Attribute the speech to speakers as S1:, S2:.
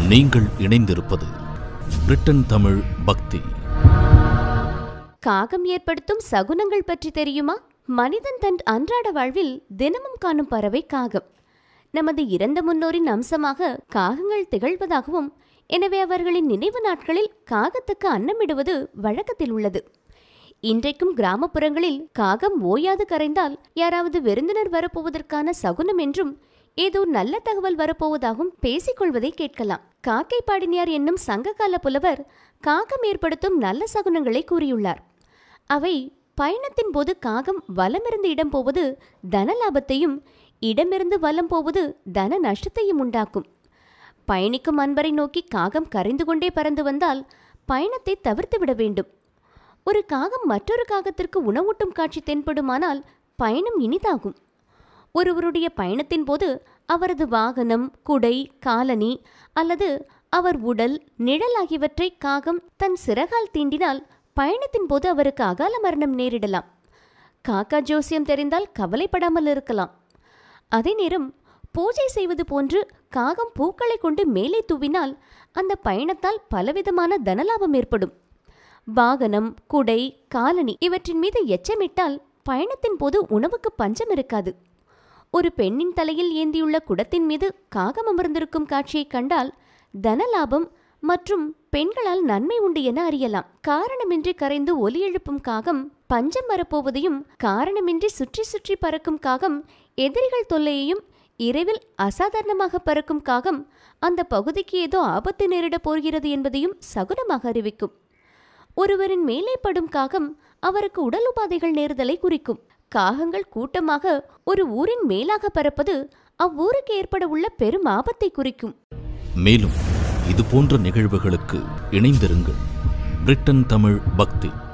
S1: நீங்கள் இணைந்திருப்பது பிரிட்டன் தமிழ் பக்தி
S2: காகம் ஏற்படுத்தும் சகுனங்கள் பற்றி தெரியுமா மனிதன் தன் அன்றாட வாழ்வில் தினமும் காணும் பறவை காகம் நமது இறந்த முன்னோரின் அம்சமாக காகங்கள் திகழ்வதாகவும் எனவே அவர்களின் நினைவு நாட்களில் காகத்துக்கு அன்னமிடுவது வழக்கத்தில் உள்ளது இன்றைக்கும் கிராமப்புறங்களில் காகம் ஓயாது கரைந்தால் யாராவது விருந்தினர் வரப்போவதற்கான சகுனம் என்றும் ஏதோ நல்ல தகவல் வரப்போவதாகவும் பேசிக்கொள்வதை கேட்கலாம் காக்கை பாடினியார் என்னும் சங்ககால புலவர் காகம் ஏற்படுத்தும் நல்ல சகுனங்களை கூறியுள்ளார் அவை பயணத்தின் போது காகம் வலமிருந்து இடம் போவது தன லாபத்தையும் இடமிருந்து வலம் போவது தன நஷ்டத்தையும் உண்டாக்கும் பயணிக்கும் அன்பரை நோக்கி காகம் கரைந்து கொண்டே பறந்து வந்தால் பயணத்தை தவிர்த்து விட வேண்டும் ஒரு காகம் மற்றொரு காகத்திற்கு உணவூட்டும் காட்சி தென்படுமானால் பயணம் இனிதாகும் ஒருவருடைய பயணத்தின் போது அவரது வாகனம் குடை காலணி அல்லது அவர் உடல் நிழல் ஆகியவற்றை காகம் தன் சிறகால் தீண்டினால் பயணத்தின் போது அவருக்கு அகால மரணம் நேரிடலாம் காக்கா ஜோசியம் தெரிந்தால் கவலைப்படாமல் இருக்கலாம் அதே நேரம் பூஜை செய்வது போன்று காகம் பூக்களை கொண்டு மேலே தூவினால் அந்த பயணத்தால் பலவிதமான தனலாபம் ஏற்படும் வாகனம் குடை காலணி இவற்றின் மீது எச்சமிட்டால் பயணத்தின் போது உணவுக்கு பஞ்சம் இருக்காது ஒரு பெண்ணின் தலையில் ஏந்தியுள்ள குடத்தின் மீது காகம் அமர்ந்திருக்கும் காட்சியை கண்டால் தனலாபம் மற்றும் பெண்களால் நன்மை உண்டு என அறியலாம் காரணமின்றி கரைந்து ஒலி எழுப்பும் காகம் பஞ்சம் வரப்போவதையும் காரணமின்றி சுற்றி சுற்றி பறக்கும் காகம் எதிரிகள் தொல்லையையும் இரவில் அசாதாரணமாக பறக்கும் காகம் அந்த பகுதிக்கு ஏதோ ஆபத்து நேரிடப் போகிறது என்பதையும் சகுனமாக அறிவிக்கும் ஒருவரின் மேலே படும் காகம் அவருக்கு உடல் உபாதைகள் நேருதலை குறிக்கும் காகங்கள் கூட்டமாக ஒரு ஊரின் மேலாக பறப்பது அவ்வூருக்கு ஏற்பட உள்ள பெரும் ஆபத்தை குறிக்கும்
S1: மேலும் இது போன்ற நிகழ்வுகளுக்கு இணைந்திருங்கள் பிரிட்டன் தமிழ் பக்தி